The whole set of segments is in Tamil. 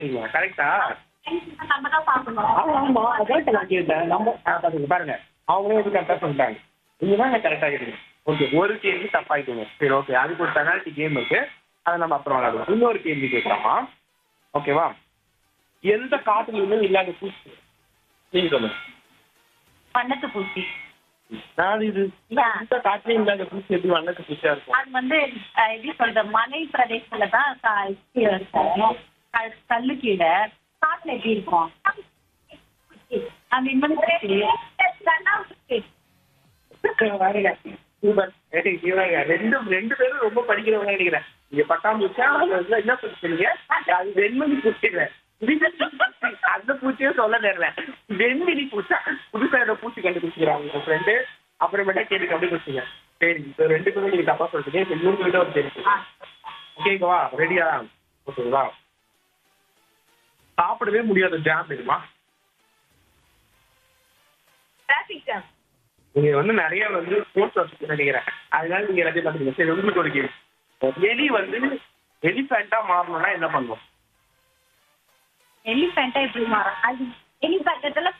செய்யுங்க கரெக்டா நம்ம தான் பார்க்கணும் ஆமா ஆமா அதான் நான் கேட்டேன் நம்ம ஆ, பாருங்க பாருங்க அவங்களே வந்து கரெக்டா சொல்லிட்டாங்க நீங்க தான் கரெக்டா இருக்கு ஓகே ஒரு கேள்வி தப்பாயிட்டீங்க சரி ஓகே அதுக்கு ஒரு பெனால்ட்டி கேம் இருக்கு அதை நம்ம அப்புறம் விளையாடுவோம் இன்னொரு கேள்வி கேட்கலாமா ஓகேவா எந்த காட்டுலயுமே இல்லாத பூச்சி நீங்க சொல்லுங்க வண்ணத்து பூச்சி நான் இது எந்த காட்டுலயும் இல்லாத பூச்சி எப்படி வண்ணத்து பூச்சியா இருக்கும் அது வந்து அஹ், எப்படி சொல்றது மலை பிரதேசத்துல தான் க- கீழே இருக்கும் க- கல்லு கீழே காட்டுல எப்படி இருக்கும் அந்த இன்னொரு பூச்சி. பாருங்க. சூப்பர். ஏய், இவங்க ரெண்டு ரெண்டு பேரும் ரொம்ப படிக்கிறவங்க நினைக்கிறேன் இங்க பட்டாம்பூச்சா அது வந்து என்ன பூச்சிங்க அது வெண்மணி பூச்சிங்க அந்த பூச்சியே சொல்ல தெரியல வெண்மணி பூச்சா புதுசா ஏதோ பூச்சி கண்டுபிடிச்சிக்கிறாங்க உங்க ஃப்ரெண்டு அப்புறமேட்டா கேள்வி கண்டுபிடிச்சிங்க சரி இப்போ ரெண்டு பேரும் நீங்க தப்பா சொல்றீங்க இப்போ இன்னொரு வீடு ஒரு தெரியும் ஆ, ஓகேவா ரெடியா ஓகேவா சாப்பிடவே முடியாத ஜாம் இதுமா traffic jam. நீங்க வந்து நிறைய வந்து ஸ்போர்ட்ஸ் வச்சு நினைக்கிறேன் அதனால நீங்க எல்லாத்தையும் பாத்துக்கீங்க சரி உங்களுக்கு ஒரு கேள்வி எலி வந்து எலிஃபென்ட்டா மாறணும்னா என்ன பண்ணுவோம் எலிஃபென்ட்டா எப்படி மாறும் அது எலிஃபென்ட்டத்துல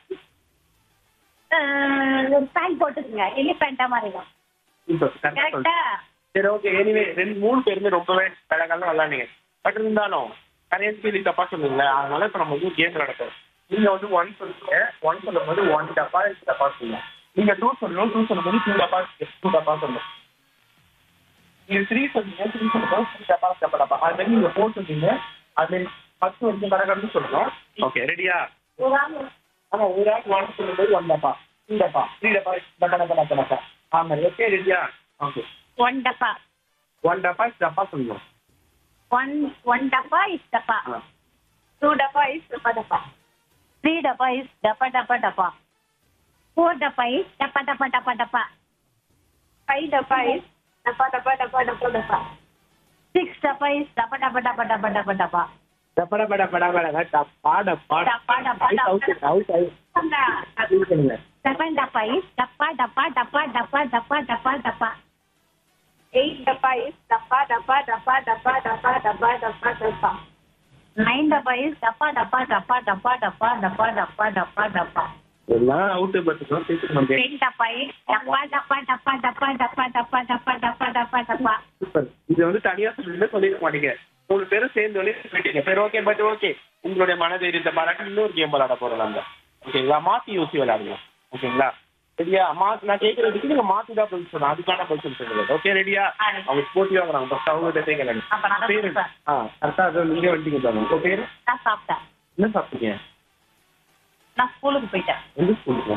ஒரு பேண்ட் போட்டுக்குங்க எலிஃபென்ட்டா மாறிடும் இப்போ கரெக்டா கரெக்டா சரி ஓகே எனிவே ரெண்டு மூணு பேருமே ரொம்பவே கலகாலம் விளாடுங்க பட் இருந்தாலும் நிறைய கேள்வி தப்பா சொல்லுங்க அதனால இப்ப நம்ம வந்து கேம் நடக்கும் நீங்க வந்து ஒன் சொல்லுங்க ஒன் சொல்லும் போது ஒன் டப்பா ரெண்டு டப்பா சொல்லுங்க நீங்க டூ சொல்லணும் டூ சொல்லும் போது டூ டப்பா டூ டப்பா சொல்லணும் நீங்க த்ரீ சொல்லுங்க த்ரீ சொல்லும் போது த்ரீ டப்பா டப்பா டப்பா அது மாதிரி நீங்க ஃபோர் சொல்றீங்க அது மாதிரி ஃபர்ஸ்ட் வந்து கடற்கடன்னு சொல்லணும் ஓகே ரெடியா ஒரு ஆள் ஆமா ஒரு ஆள் ஒன் சொல்லும் போது ஒன் டப்பா டூ டப்பா த்ரீ டப்பா டப்பா டப்பா டப்பா டப்பா ஆமா ஓகே ரெடியா ஓகே ஒன் டப்பா ஒன் டப்பா டப்பா சொல்லணும் ஒன் ஒன் டப்பா இஸ் டப்பா ஆ. டூ டப்பா இஸ் டப்பா டப்பா த்ரீ டப்பா இஸ் டப்பா டப்பா டப்பா ஃபோர் டப்பா இஸ் டப்பா டப்பா டப்பா டப்பா ஃபைவ் டப்பா இஸ் டப்பா டப்பா டப்பா டப்பா டப்பா சிக்ஸ் டப்பா இஸ் டப்பா டப்பா டப்பா டப்பா டப்பா டப்பா டப்பட பட பட பட டப்பா டப்பா டப்பா டப்பா அவுட் அவுட் அவுட் இது பண்ணுங்க செவன் டப்பா இஸ் டப்பா டப்பா டப்பா டப்பா டப்பா டப்பா டப்பா எயிட் டப்பா இஸ் டப்பா டப்பா டப்பா டப்பா டப்பா டப்பா டப்பா டப்பா நைன் டப்பா இஸ் டப்பா டப்பா டப்பா டப்பா டப்பா டப்பா டப்பா டப்பா டப்பா எல்லாம் அவுட் பட் சேர்த்து நம்ம டென் டப்பா இஸ் டப்பா டப்பா டப்பா டப்பா டப்பா டப்பா டப்பா டப்பா டப்பா டப்பா சூப்பர் இது வந்து தனியா சொல்லி சொல்லிருக்க மாட்டீங்க மூணு பேரும் சேர்ந்து வந்து சொல்லிட்டீங்க சரி ஓகே பட் ஓகே உங்களுடைய மனதைரியத்தை பாராட்டி இன்னொரு கேம் விளையாட போறோம் நாங்க ஓகேங்களா மாத்தி யோசி விளையாடுங்க ஓகேங்களா ரெடியா மா நான் கேட்கறதுக்கு நீங்க மாத்தி தான் பதில் சொல்லணும் அதுக்கான பதில் சொல்லுங்க ஓகே ரெடியா ஆ. அவங்க போட்டி வாங்குறாங்க ஃபர்ஸ்ட் அவங்ககிட்ட கேட்கலாம் அப்ப நான் தான் பேரு சொல்றேன். ஆ கரெக்டா அது நீங்க வந்துட்டீங்க பாருங்க உங்க பேரு நான் சாப்பிட்டேன் என்ன சாப்பிட்டீங்க நான் ஸ்கூலுக்கு போயிட்டேன் எந்த ஸ்கூலுக்கு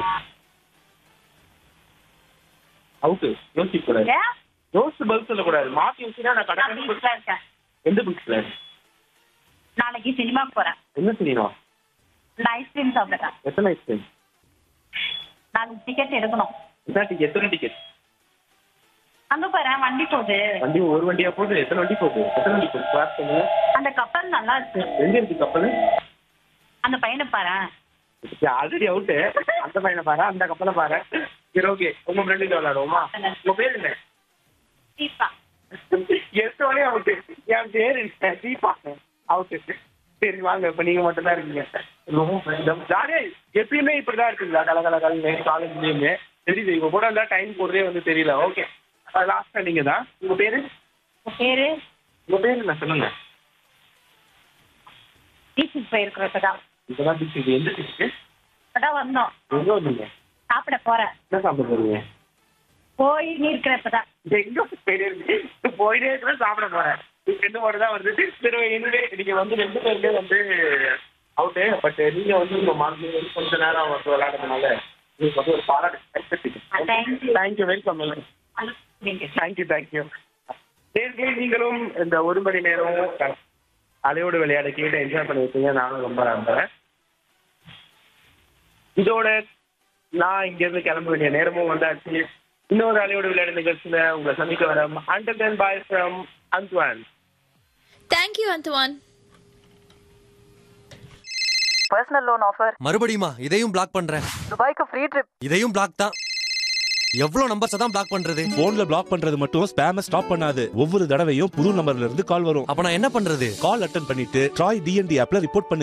அவுட்டு யோசிக்க கூடாது ஏன்? யோசிச்சு பதில் சொல்லக்கூடாது மாத்தி யோசிச்சா நான் நான் கடற்கரை வீட்டுல இருக்கேன் எந்த புக்ஸ்ல நாளைக்கு சினிமாக்கு போறேன் என்ன தெரியுமா நான் ஐஸ்கிரீம் சாப்பிடுறேன் எத்தனை ஐஸ்கிரீம் நாளைக்கு டிக்கெட் எடுக்கணும் என்ன டிக்கெட் எத்தனை டிக்கெட் அங்க போறேன் வண்டி போகுது வண்டி ஒரு வண்டியா போகுது எத்தனை வண்டி போகுது எத்தனை வண்டி போகுது கிளாஸ் பண்ணுங்க அந்த கப்பல் நல்லா இருக்கு எங்க இருக்கு கப்பல் அந்த பையனை பாரு ஆல்ரெடி அவுட்டு அந்த பையனை பாரு அந்த கப்பலை பாரு சரி ஓகே உங்க ஃப்ரெண்டு விளையாடுவோமா உங்க பேர் என்ன தீபா எடுத்தோடனே அவுட்டு என் பேர் என்ன தீபா அவுட்டு சரி வாங்க இப்ப நீங்க மட்டும் தான் இருக்கீங்க ரொம்ப ஜாலியா எப்பயுமே இப்படிதான் இருக்குங்களா கல கல கல காலேஜ்லயுமே தெரியுது இவங்க கூட இருந்தா டைம் போறதே வந்து தெரியல ஓகே லாஸ்டா நீங்க தான் உங்க பேரு உன் பேரு உங்க பேரு என்ன சொல்லுங்க பீச்சுக்கு போயிருக்கிறதுதான் இப்பதான் டிஸ்ட்ரிக்ட் எந்த டிஸ்ட்ரிக்ட் இப்பதான் வந்தோம் எங்க வந்தீங்க சாப்பிட போறேன் என்ன சாப்பிட போறீங்க போய் நீ இருக்கிறப்பதான் எங்க போயிட்டே இருக்கு போயிட்டே இருக்கிற சாப்பிட போறேன் ரெண்டு மட்டும் தான் வருது சரி எனவே நீங்க வந்து ரெண்டு பேருமே வந்து அவுட்டு பட் நீங்க வந்து உங்க மாதிரி வந்து கொஞ்ச நேரம் வந்து விளையாடுறதுனால உங்களுக்கு வந்து ஒரு பாராட்டு Thank you. Thank you welcome thank you thank you நேர்களே நீங்களும் இந்த ஒரு மணி நேரம் அலையோடு விளையாட கேட்டு என்ஜாய் பண்ணிருக்கீங்க நானும் ரொம்ப நம்புறேன் இதோட நான் இங்க இருந்து கிளம்ப வேண்டிய நேரமும் வந்தாச்சு இன்னொரு அலையோடு விளையாட நிகழ்ச்சியில உங்களை சந்திக்க வரோம் under ten boy from Antoine Thank you, Antoine. Personal loan offer மறுபடியுமா இதையும் பிளாக் பண்றேன் துபாய்க்கு ஃப்ரீ ட்ரிப் இதையும் பிளாக் தான் எவ்வளவு நம்பர்ஸ் தான் பிளாக் பண்றது போன்ல பிளாக் பண்றது மட்டும் ஸ்பேம ஸ்டாப் பண்ணாது ஒவ்வொரு தடவையும் புது நம்பர்ல இருந்து கால் வரும் அப்ப நான் என்ன பண்றது கால் அட்டன் பண்ணிட்டு ட்ராய் டிஎன்டி ஆப்ல ரிப்போர்ட் பண்ணு